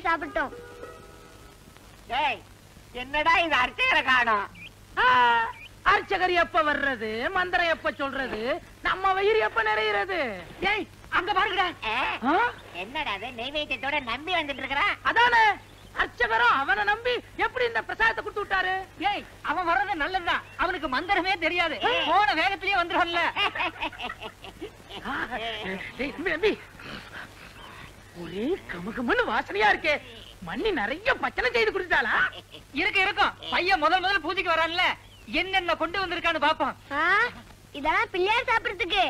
சாப்பிட்டோம் டேய் என்னடா இது அர்ச்சகரை காணோம் ஆ, அர்ச்சகர் எப்ப வர்றது மந்திரம் எப்ப சொல்றது நம்ம வயிறு எப்ப நிறையிறது டேய் அங்க பாருங்கடா ஆ? என்னடா அது நெய்வேத்தியத்தோட நம்பி வந்துட்டு இருக்கிறான் அதானே அர்ச்சகரும் அவனை நம்பி எப்படி இந்த பிரசாதத்தை கொடுத்து விட்டாரு ஏய் அவன் வர்றது நல்லதுதான் அவனுக்கு மந்திரமே தெரியாது போன வேகத்திலேயே வந்துடும்ல ஆ, டேய், தம்பி, தம்பி. ஒரே கமகமன்னு வாசனையா இருக்கே மண்ணி நிறைய பச்சனை செய்து குடிச்சாளா இருக்கு இருக்கும் பையன் முதல் முதல்ல பூஜைக்கு வரான்ல என்னென்ன கொண்டு வந்திருக்கான்னு பாப்போம் ஆ, இதெல்லாம் பிள்ளையார் சாப்பிடுறதுக்கு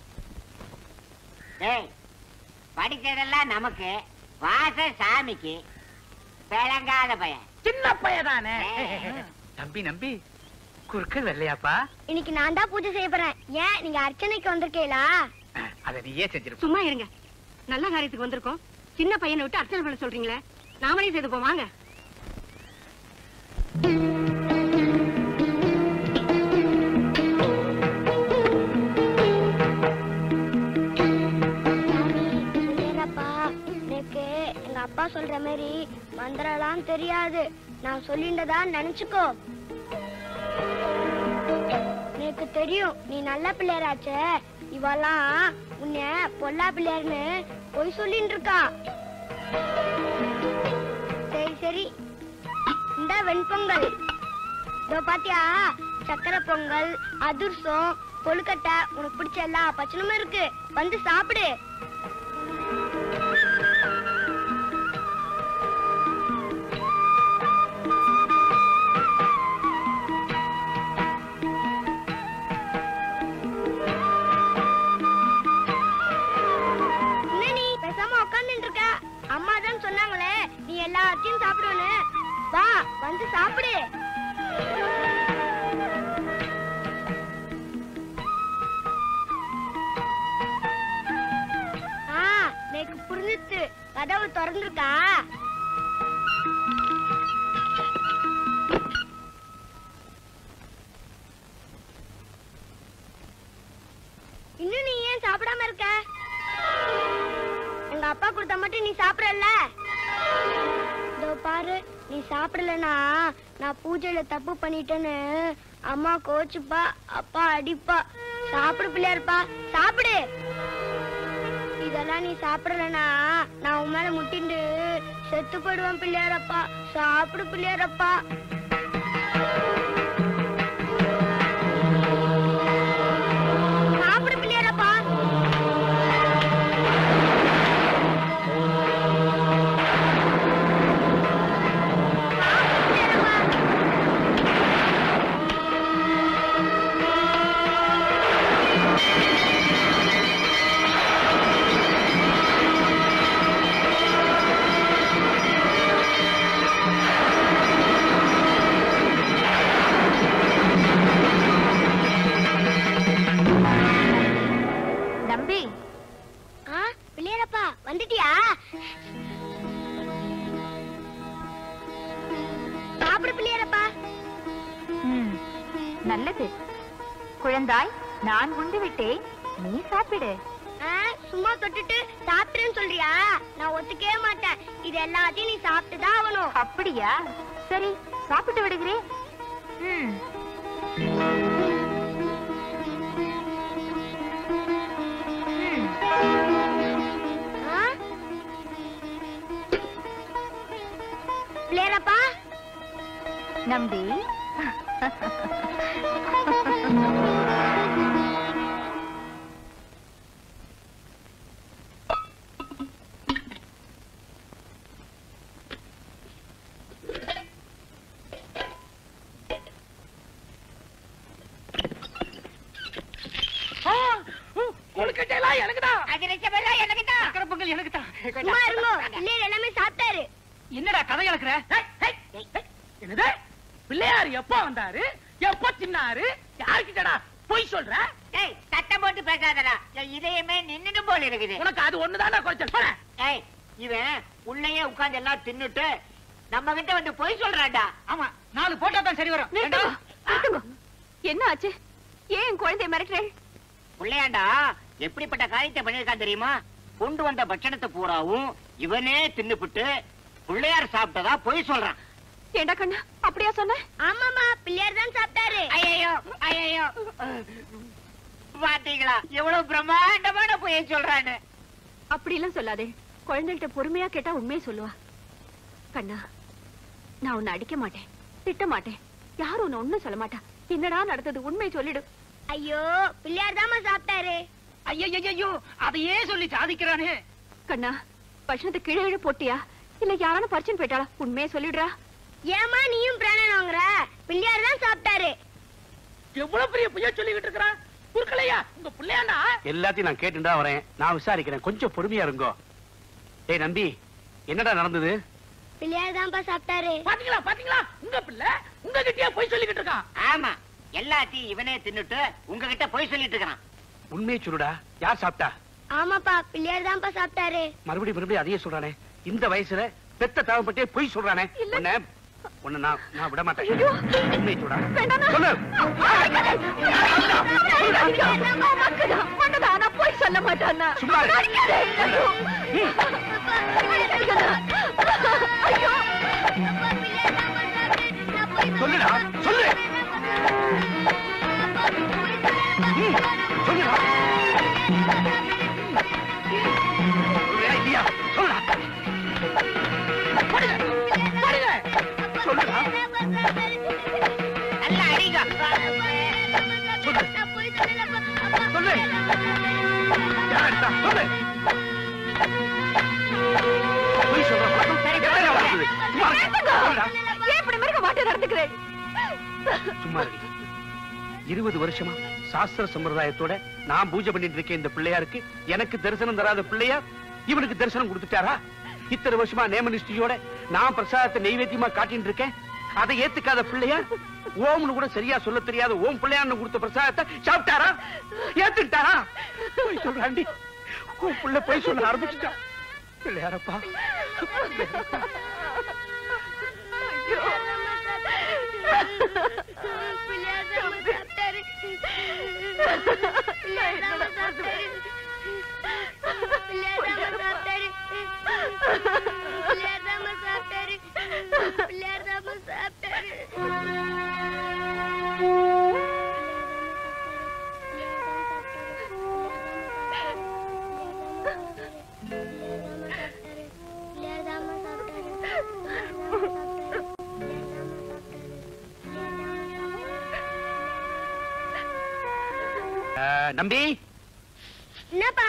டேய் படிச்சதெல்லாம் நமக்கு வாச சாமிக்கு விளங்காத பையன் சின்ன பையதானே தம்பி நம்பி குறுக்க வெள்ளையாப்பா இன்னைக்கு நான் தான் பூஜை செய்ய போறேன் ஏன் நீங்க அர்ச்சனைக்கு வந்திருக்கீங்களா அதை நீயே செஞ்சிருப்ப சும்மா இருங்க நல்ல காரியத்துக்கு வந்திருக்கோம் சின்ன பையனை விட்டு அர்ச்சனை பண்ண சொல்றீங்களே நாமளே செய்து போவாங்க இல்லப்பா எனக்கு எங்க அப்பா சொல்ற மாதிரி மந்திரம்லாம் தெரியாது நான் சொல்லிண்டதா நினைச்சுக்கோ எனக்கு தெரியும் நீ நல்ல பிள்ளையராச்சே இவெல்லாம் உன்னை பொல்லா பிள்ளையார்னு போய் சொல்லிட்டு இருக்கா சரி சரி இந்த வெண்பொங்கல் இதோ பாத்தியா சக்கரை பொங்கல் அதிர்சம் கொழுக்கட்டை உனக்கு பிடிச்ச எல்லா பச்சனமும் இருக்கு வந்து சாப்பிடு என்ன நீ பேசாம உட்கார்ந்துட்டு இருக்க அம்மா தான் சொன்னாங்களே நீ எல்லாத்தையும் சாப்பிடுன்னு வா வந்து சாப்பிடு ஆ எனக்கு புரிஞ்சுச்சு கதவு திறந்துருக்கா இன்னும் நீ ஏன் சாப்பிடாம இருக்க எங்க அப்பா கொடுத்தா மட்டும் நீ சாப்பிடல இதோ பாரு நீ சாப்பிடலனா நான் பூஜையில தப்பு பண்ணிட்டேன்னு அம்மா கோச்சுப்பா அப்பா அடிப்பா சாப்பிடு பிள்ளையாருப்பா சாப்பிடு இதெல்லாம் நீ சாப்பிடலனா நான் உன் மேல முட்டிண்டு செத்து போயிடுவேன் பிள்ளையாரப்பா சாப்பிடு பிள்ளையாரப்பா சாப்பிடு பிள்ளையாரப்பா சாப்பிடு பிள்ளையாரப்பா நம்பி ஆ பிள்ளையாரப்பா வந்துட்டியா சாப்பிடு பிள்ளையாரப்பா ம், நல்லது குழந்தாய் நான் உண்டு விட்டேன் நீ சாப்பிடு ஆ, சும்மா தொட்டுட்டு சாப்பிட்டுன்னு சொல்றியா நான் ஒத்துக்கவே மாட்டேன் இது எல்லாத்தையும் நீ சாப்பிட்டு தான் ஆகணும் அப்படியா சரி சாப்பிட்டு விடுகிறேன் ம். ம். ஆ? பிள்ளையாரப்பா நம்பி ஆ, உ, கொழுக்கட்டையெல்லாம் எனக்குதான் அதிரட்சம் எல்லாம் எனக்கு தான் சக்கரை பொங்கல் எனக்கு தான் சும்மா இருங்கோ பிள்ளையார் எல்லாமே சாப்பிட்டாரு என்னடா கதை கலக்குற ஏய், ஏய், ஏய், என்னது பிள்ளையார் எப்ப வந்தாரு எப்ப தின்னாரு யாருக்கிட்டடா பொய் சொல்ற டேய் சத்தம் போட்டு பேசாதடா என் இதயமே நின்னுட்டு போல இருக்குது உனக்கு அது ஒண்ணுதானா குறைச்சல் போற ஏய் இவன் உள்ளேயே உட்கார்ந்து எல்லாம் தின்னுட்டு நம்ம கிட்ட வந்து பொய் சொல்றான்டா ஆமா நாலு போட்டா தான் சரி வரும் நிறுத்துங்க, ஏண்டா? நிறுத்துங்க. என்ன ஆச்சு ஏன் என் குழந்தைய மிரட்டுறேன் பிள்ளையாண்டா எப்படிப்பட்ட காரியத்தை பண்ணிருக்கான் தெரியுமா கொண்டு வந்த பட்சணத்தை பூராவும் இவனே தின்னுபிட்டு பிள்ளையார் சாப்பிட்டதா பொய் சொல்றான் ஏண்டா கண்ணா அப்படியா சொன்ன ஆமாமா பிள்ளையார் தான் சாப்பிட்டாரு ஐயோ ஐயோ பாத்தீங்களா எவ்வளவு பிரம்மாண்டமான பொய்ய சொல்றான்னு அப்படி எல்லாம் சொல்லாதே குழந்தைகிட்ட பொறுமையா கேட்டா உண்மையை சொல்லுவா கண்ணா நான் உன்னை அடிக்க மாட்டேன் திட்ட மாட்டேன் யாரும் உன்னை ஒண்ணும் சொல்ல மாட்டா என்னடா நடந்தது உண்மையை சொல்லிடு ஐயோ பிள்ளையார் தாம்மா சாப்பிட்டாரு ஐயோ அதையே சொல்லி சாதிக்கிறானே கண்ணா பட்சணத்தை கீழே கீழே போட்டியா இல்ல யாரான பறிச்சுன்னு போயிட்டாளா உண்மையை சொல்லிடுறா ஏமா நீயும் பிராணன் வாங்குற பிள்ளையார் தான் சாப்பிட்டாரு எவ்வளவு பெரிய பொய்யா சொல்லிக்கிட்டு இருக்கிறான் குறுக்கலையா உங்க பிள்ளையாண்டா எல்லாத்தையும் நான் கேட்டுண்டா வரேன் நான் விசாரிக்கிறேன் கொஞ்சம் பொறுமையா இருங்கோ ஏய் நம்பி என்னடா நடந்தது பிள்ளையார் தான்ப்பா சாப்பிட்டாரு பாத்தீங்களா பாத்தீங்களா உங்க பிள்ளை உங்க கிட்டயே போய் சொல்லிக்கிட்டு இருக்கான் ஆமா எல்லாத்தையும் இவனே தின்னுட்டு உங்ககிட்ட பொய் சொல்லிட்டு இருக்கிறான் உண்மையை சொல்லுடா யார் சாப்பிட்டா ஆமாப்பா பிள்ளையார் தான்ப்பா சாப்பிட்டாரு மறுபடியும் மறுபடியும் அதையே சொல்றானே இந்த வயசுல பெத்த தேவைப்பட்டே பொய் சொல்றானே உன்னை உன்னை நான் நான் விட மாட்டேன் உண்மையை சொல்றா சொல்லு நான் போய் சொல்ல மாட்டானா சும்மா இரு. சொல்லுடா சொல்லு ம், சொல்லுடா சொல்லுடா, இல்லையா சொல்லுடா சொல்லுடா நல்லா அடிங்க சொல்லு சொல்லு யார்டா? சொல்லு பொய் சொல்ற பழக்கம் எத்தனை வளர்ந்தது? சும்மா இரு. சொல்லுடா. ஏன் இப்படி மிருக மாட்டே நடந்துக்கிறேன் சும்மா இருடி. இருபது வருஷமா சாஸ்திர சம்பிரதாயத்தோட நான் பூஜை பண்ணிட்டு இருக்கேன் இந்த பிள்ளையாருக்கு எனக்கு தரிசனம் தராத பிள்ளையார் இவனுக்கு தரிசனம் கொடுத்துட்டாரா இத்தனை வருஷமா நேமனிஷ்டியோட நான் பிரசாதத்தை நெய்வேத்தியமா காட்டிட்டு இருக்கேன் அதை ஏத்துக்காத பிள்ளையார் ஓம்னு கூட சரியா சொல்ல தெரியாத ஓம் பிள்ளையார்னு கொடுத்த பிரசாதத்தை சாப்பிட்டாரா ஏத்துக்கிட்டாரா போய் சொல்றாண்டி உன் பிள்ளை போய் சொல்ல ஆரம்பிச்சுட்டா பிள்ளையாரப்பா பிள்ளையார் தாம்மா சாப்பிட்டாரு பிள்ளையார் தாம்மா சாப்பிட்டாரு பிள்ளையார் தாம்மா சாப்பிட்டாரு பிள்ளையார் தாம்மா சாப்பிட்டாரு பிள்ளையார் தாம்மா சாப்பிட்டாரு பிள்ளையார் தாம்மா அஹ், நம்பி என்னப்பா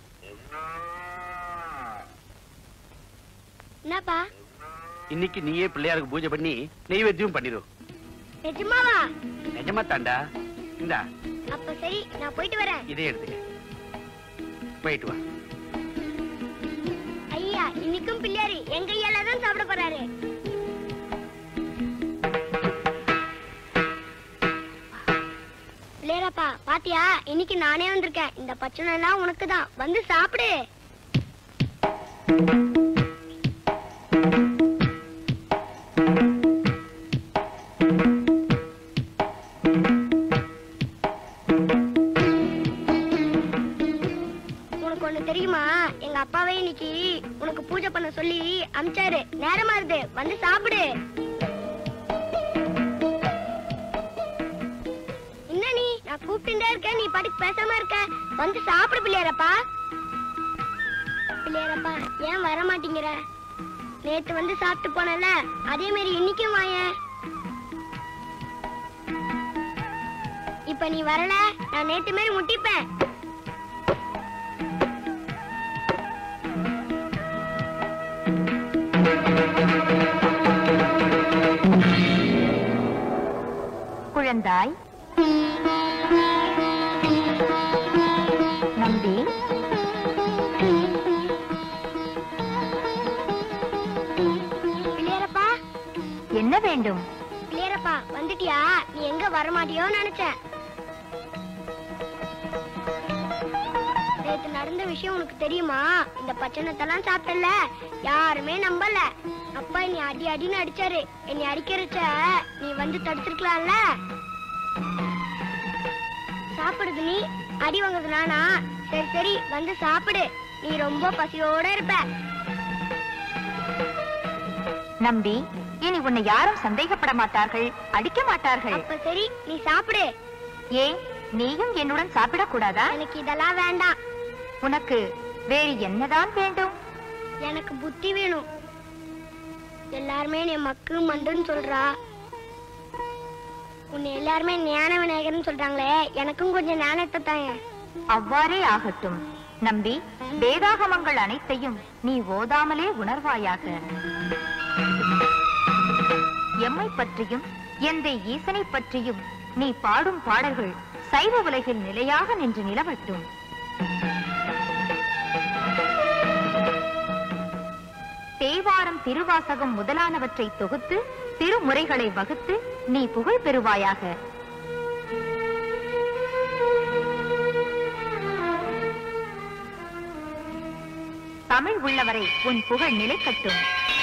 என்னப்பா இன்னைக்கு நீயே பிள்ளையாருக்கு பூஜை பண்ணி நெய்வேத்தியம் பண்ணிடு நிஜமாவா நிஜமா தாண்டா இந்தா அப்ப சரி நான் போயிட்டு வரேன் இதே எடுத்துக்க போயிட்டு வா ஐயா இன்னைக்கும் பிள்ளையாரு எங்க ஐயால தான் சாப்பிட போறாரு பிள்ளையாரப்பா பாத்தியா இன்னைக்கு நானே வந்திருக்கேன் இந்த பச்சனை எல்லாம் உனக்கு தான் வந்து சாப்பிடு உனக்கு ஒண்ணு தெரியுமா எங்க அப்பாவே இன்னைக்கு உனக்கு பூஜை பண்ண சொல்லி அமிச்சாரு நேரமா இருக்கு வந்து சாப்பிடு என்ன நீ நான் கூப்பிட்டுட்டே இருக்கேன் நீ பாட்டுக்கு பேசாம இருக்க வந்து சாப்பிடு பிள்ளையாரப்பா பிள்ளையாரப்பா ஏன் வர மாட்டேங்கிற நேத்து வந்து சாப்பிட்டு போனல அதே மாதிரி இன்னைக்கும் வாயேன் இப்ப நீ வரல நான் நேத்து மாதிரி முட்டிப்பேன் குழந்தாய் நம்பி பிள்ளையாரப்பா என்ன வேண்டும் பிள்ளையாரப்பா வந்துட்டியா நீ எங்க வர மாட்டியோ நினைச்சேன் நேத்து நடந்த விஷயம் உனக்கு தெரியுமா இந்த பச்சனத்தெல்லாம் சாப்பிட்டல யாருமே நம்பல அப்பா நீ அடி அடின்னு அடிச்சாரு என்னை அடிக்கிறச்ச நீ வந்து தடுத்திருக்கலாம்ல சாப்பிடுது நீ அடி வாங்குறது நானா சரி சரி வந்து சாப்பிடு நீ ரொம்ப பசியோட இருப்ப நம்பி இனி உன்னை யாரும் சந்தேகப்பட மாட்டார்கள் அடிக்க மாட்டார்கள் அப்ப சரி நீ சாப்பிடு ஏன் நீயும் என்னுடன் சாப்பிடக் கூடாதா எனக்கு இதெல்லாம் வேண்டாம் உனக்கு வேறு என்னதான் வேண்டும் எனக்கு புத்தி வேணும் எல்லாருமே நீ மக்கு மண்டுன்னு சொல்றா உன்னை எல்லாருமே ஞான விநாயகர்னு சொல்றாங்களே எனக்கும் கொஞ்சம் ஞானத்தை தாங்க அவ்வாறே ஆகட்டும் நம்பி வேதாகமங்கள் அனைத்தையும் நீ ஓதாமலே உணர்வாயாக எம்மை பற்றியும் எந்தை ஈசனை பற்றியும் நீ பாடும் பாடல்கள் சைவ உலகில் நிலையாக நின்று நிலவட்டும் தேவாரம் திருவாசகம் முதலானவற்றை தொகுத்து திருமுறைகளை வகுத்து நீ புகழ் பெறுவாயாக தமிழ் உள்ளவரை உன் புகழ் நிலைக்கட்டும்